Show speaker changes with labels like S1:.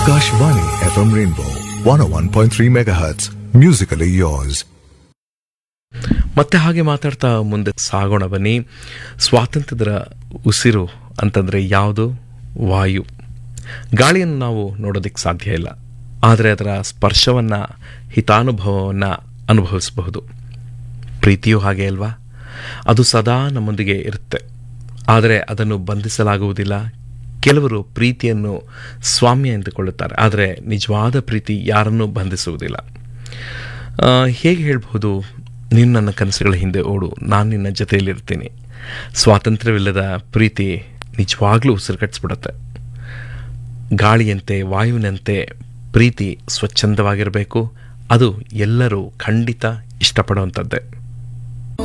S1: Akashvani FM Rainbow 101.3 MHz. Musically yours.
S2: ಮತ್ತೆ ಹಾಗೆ ಮಾತಾಡ್ತಾ ಮುಂದೆ ಸಾಗೋಣ ಬನ್ನಿ ಸ್ವಾತಂತ್ರ್ಯದ ಉಸಿರು ಅಂತಂದರೆ ಯಾವುದು ವಾಯು ಗಾಳಿಯನ್ನು ನಾವು ನೋಡೋದಕ್ಕೆ ಸಾಧ್ಯ ಇಲ್ಲ ಆದರೆ ಅದರ ಸ್ಪರ್ಶವನ್ನು ಹಿತಾನುಭವವನ್ನು ಅನುಭವಿಸಬಹುದು ಪ್ರೀತಿಯೂ ಹಾಗೆ ಅಲ್ವಾ ಅದು ಸದಾ ನಮ್ಮೊಂದಿಗೆ ಇರುತ್ತೆ ಆದರೆ ಅದನ್ನು ಬಂಧಿಸಲಾಗುವುದಿಲ್ಲ ಕೆಲವರು ಪ್ರೀತಿಯನ್ನು ಸ್ವಾಮ್ಯ ಎಂದುಕೊಳ್ಳುತ್ತಾರೆ ಆದರೆ ನಿಜವಾದ ಪ್ರೀತಿ ಯಾರನ್ನೂ ಬಂಧಿಸುವುದಿಲ್ಲ ಆ, ಹೇಗೆ ಹೇಳ್ಬೋದು ನೀನು ನನ್ನ ಕನಸುಗಳ ಹಿಂದೆ ಓಡು ನಾನು ನಿನ್ನ ಜೊತೆಯಲ್ಲಿರ್ತೀನಿ ಸ್ವಾತಂತ್ರ್ಯವಿಲ್ಲದ ಪ್ರೀತಿ ನಿಜವಾಗ್ಲೂ ಉಸಿರುಗಟ್ಟಿಸ್ಬಿಡುತ್ತೆ ಗಾಳಿಯಂತೆ ವಾಯುವಿನಂತೆ ಪ್ರೀತಿ ಸ್ವಚ್ಛಂದವಾಗಿರಬೇಕು ಅದು ಎಲ್ಲರೂ ಖಂಡಿತ ಇಷ್ಟಪಡುವಂಥದ್ದೇ